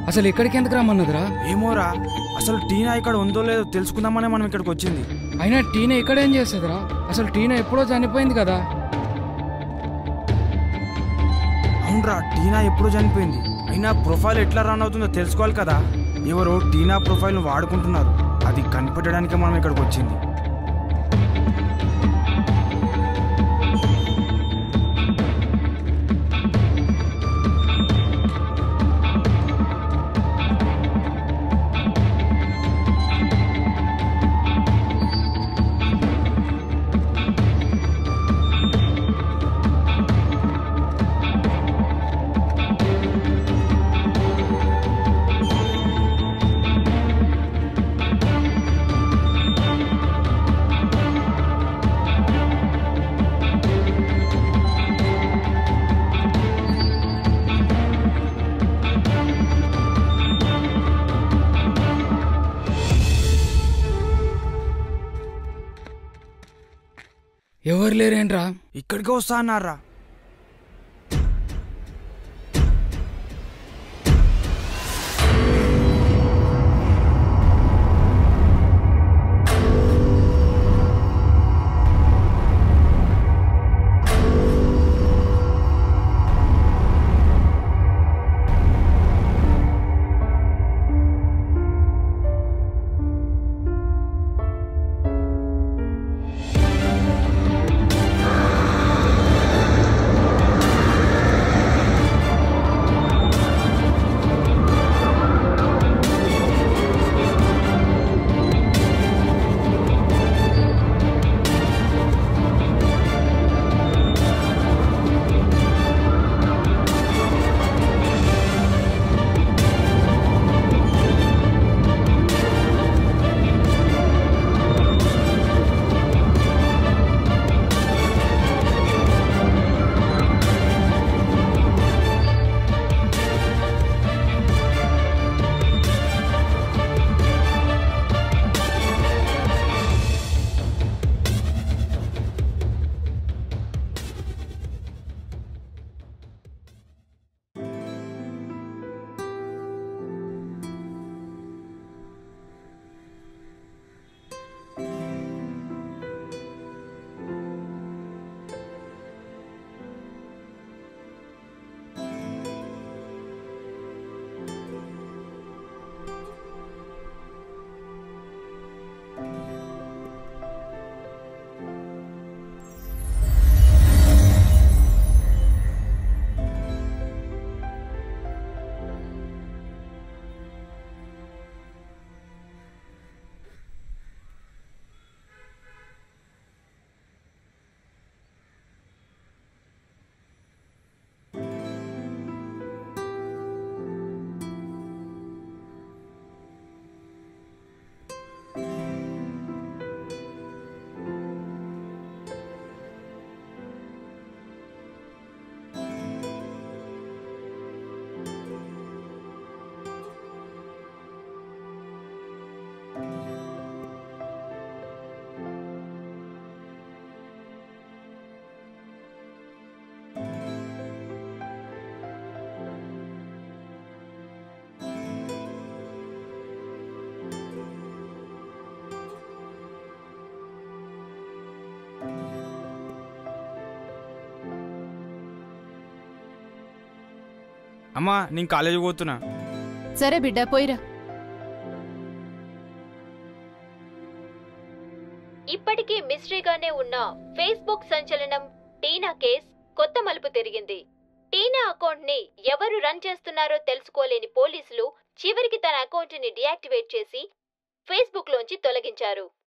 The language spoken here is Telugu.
అసలు ఇక్కడికి ఎందుకు రమ్మన్నదిరా ఏమోరా అసలు టీనా ఇక్కడ ఉందో లేదో తెలుసుకుందామనే మనం ఇక్కడికి వచ్చింది అయినా టీనా ఇక్కడేం చేస్తుందిరా అసలు టీనా ఎప్పుడో చనిపోయింది కదా అవునరా టీనా ఎప్పుడో చనిపోయింది అయినా ప్రొఫైల్ ఎట్లా రన్ అవుతుందో తెలుసుకోవాలి కదా ఎవరో టీనా ప్రొఫైల్ను వాడుకుంటున్నారు అది కనిపెట్టడానికే మనం ఇక్కడికి వచ్చింది ఎవరు లేరేంట్రా ఇక్కడికే వస్తా అన్నారా అమ్మా నేను కాలేజీకి పోతున్నా సరే బిడ్డ పోయిరా ఇప్పటికీ మిస్టరీగానే ఉన్న ఫేస్బుక్ సంచలనం టీనా కేస్ కొత్త మలుపు తిరిగింది టీనా అకౌంట్ ని ఎవరు రన్ చేస్తున్నారో తెలుసుకోలేని పోలీసులు చివరికి తన అకౌంట్ ని డియాక్టివేట్ చేసి ఫేస్బుక్ లోంచి తొలగించారు